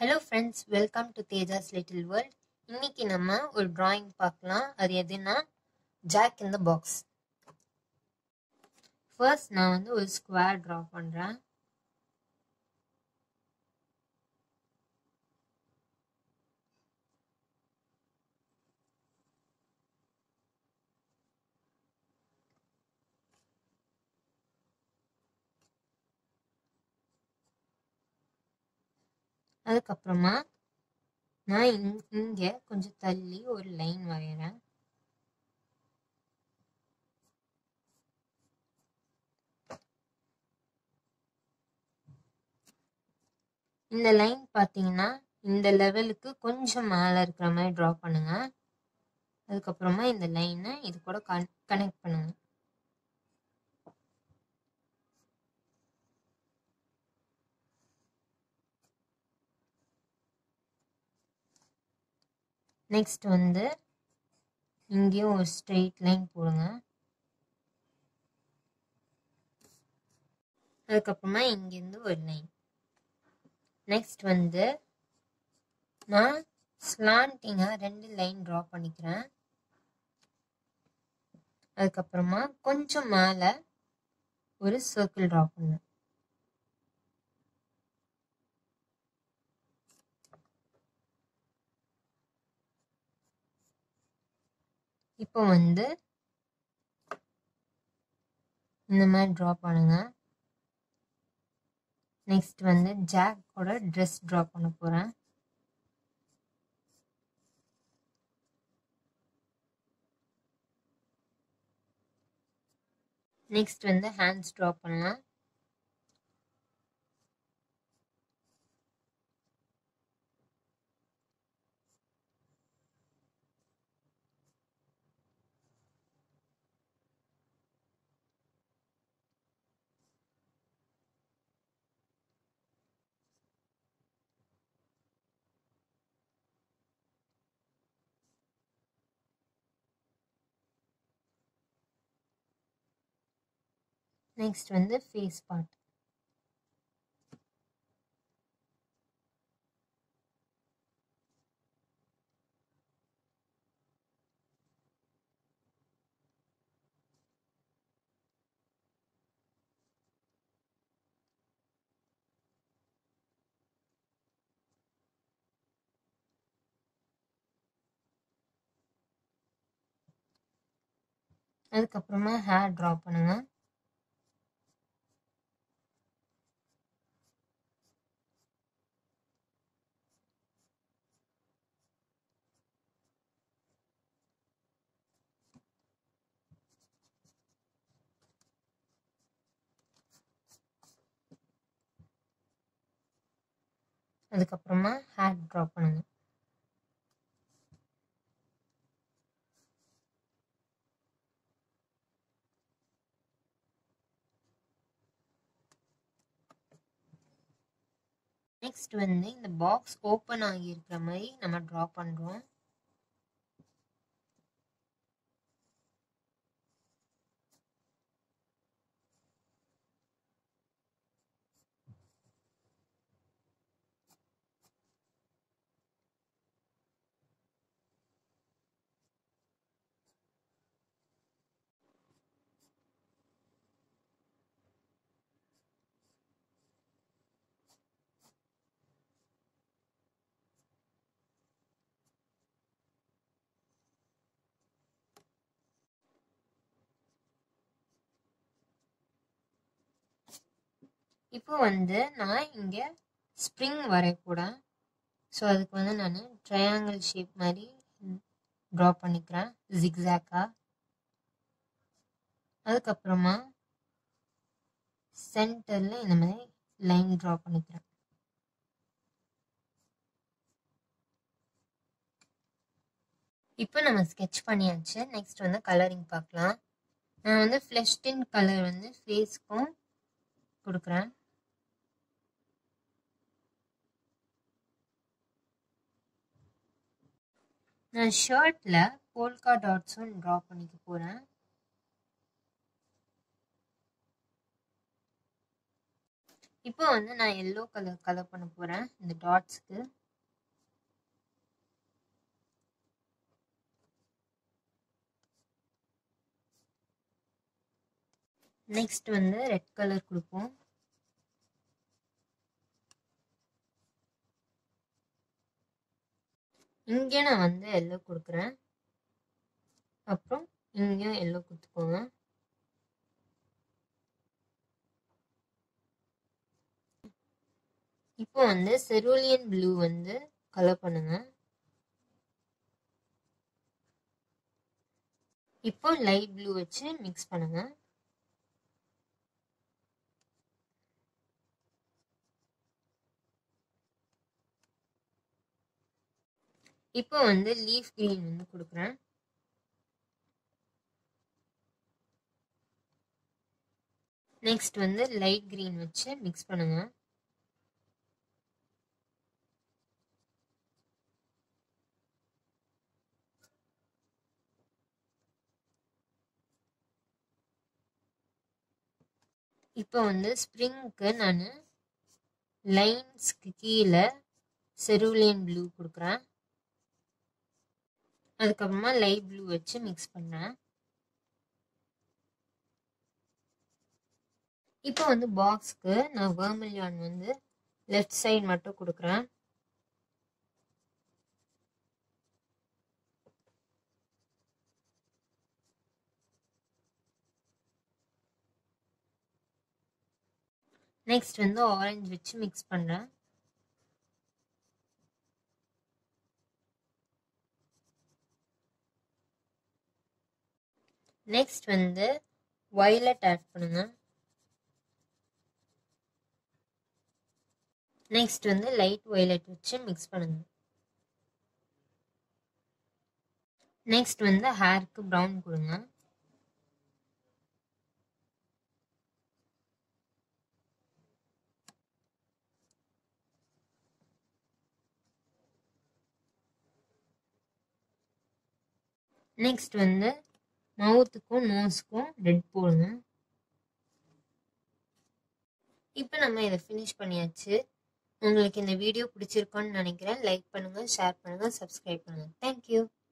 hello friends welcome to Tejas little world இன்னைக்கு நம்ம ஒரு டிராயிங் பார்க்கலாம் அது எதுனா jack in the box first நான் வந்து ஒரு ஸ்கொயர் ட்ரா பண்ணுறேன் அதுக்கப்புறமா நான் இங் இங்கே கொஞ்சம் தள்ளி ஒரு லைன் வரைகிறேன் இந்த லைன் பார்த்தீங்கன்னா இந்த லெவலுக்கு கொஞ்சம் மேலே இருக்கிற மாதிரி ட்ரா பண்ணுங்க அதுக்கப்புறமா இந்த லைனை இது கூட கன் கனெக்ட் பண்ணுங்க நெக்ஸ்ட் வந்து இங்கேயும் ஒரு ஸ்ட்ரெயிட் லைன் போடுங்க அதுக்கப்புறமா இங்கேருந்து ஒரு லைன் நெக்ஸ்ட் வந்து நான் ஸ்லாண்டிங்காக ரெண்டு லைன் ட்ரா பண்ணிக்கிறேன் அதுக்கப்புறமா கொஞ்சம் மேலே ஒரு சர்க்கிள் ட்ரா பண்ணேன் இப்போ வந்து இந்த மாதிரி ட்ரா பண்ணுங்க நெக்ஸ்ட் வந்து ஜாக்கோட ட்ரெஸ் ட்ரா பண்ண போகிறேன் நெக்ஸ்ட் வந்து ஹேண்ட்ஸ் ட்ரா பண்ணலாம் நெக்ஸ்ட் வந்து ஃபேஸ் பார்ட் அதுக்கப்புறமா ஹேர் ட்ரா பண்ணுங்க அதுக்கப்புறமா ஹேர் ட்ரா பண்ணுங்க நெக்ஸ்ட் வந்து இந்த பாக்ஸ் ஓப்பன் ஆகி இருக்கிற மாதிரி நம்ம ட்ரா பண்ணுறோம் இப்போ வந்து நான் இங்கே ஸ்ப்ரிங் வரையக்கூடாது ஸோ அதுக்கு வந்து நான் ட்ரையாங்கிள் ஷேப் மாதிரி ட்ரா பண்ணிக்கிறேன் ஜிக்ஸாக்காக அதுக்கப்புறமா சென்டரில் இந்த மாதிரி லைன் ட்ரா பண்ணிக்கிறேன் இப்போ நம்ம ஸ்கெட்ச் பண்ணியாச்சு நெக்ஸ்ட் வந்து கலரிங் பார்க்கலாம் நான் வந்து ஃப்ளெஷ்டின் கலர் வந்து ஃபேஸ்க்கும் கொடுக்குறேன் நான் ஷர்ட்டில் போல்கா டாட்ஸும் ட்ரா பண்ணிக்க போகிறேன் இப்போ வந்து நான் எல்லோ கலர் கலர் பண்ண போகிறேன் இந்த டாட்ஸ்க்கு நெக்ஸ்ட் வந்து ரெட் கலர் கொடுப்போம் இங்கே நான் வந்து எல்லோ கொடுக்குறேன் அப்புறம் இங்கேயும் எல்லோ கொடுத்துக்கோங்க இப்போ வந்து செரோலியன் ப்ளூ வந்து கலர் பண்ணுங்க இப்போ லைட் ப்ளூ வச்சு மிக்ஸ் பண்ணுங்க இப்போ வந்து லீஃப் கிரீன் வந்து கொடுக்குறேன் நெக்ஸ்ட் வந்து லைட் கிரீன் வச்சு மிக்ஸ் பண்ணுங்க இப்போ வந்து ஸ்ப்ரிங்க்கு நான் லைன்ஸ்க்கு கீழே செருலியன் ப்ளூ கொடுக்குறேன் அதுக்கப்புறமா லைட் ப்ளூ வச்சு மிக்ஸ் பண்ணேன் இப்போ வந்து பாக்ஸ்க்கு நான் வேர்மிலியான் வந்து லெஃப்ட் சைடு மட்டும் கொடுக்குறேன் நெக்ஸ்ட் வந்து ஆரஞ்சு வச்சு மிக்ஸ் பண்ணுறேன் நெக்ஸ்ட் வந்து வயலட் ஆட் பண்ணுங்க நெக்ஸ்ட் வந்து லைட் வயலட் வச்சு மிக்ஸ் பண்ணுங்க நெக்ஸ்ட் வந்து ஹேருக்கு ப்ரௌன் கொடுங்க நெக்ஸ்ட் வந்து மவுத்துக்கும் நோஸ்க்கும் ரெட் போடுங்க இப்போ நம்ம இதை ஃபினிஷ் பண்ணியாச்சு உங்களுக்கு இந்த வீடியோ பிடிச்சிருக்கோன்னு நினைக்கிறேன் லைக் பண்ணுங்கள் ஷேர் பண்ணுங்கள் சப்ஸ்கிரைப் பண்ணுங்கள் தேங்க்யூ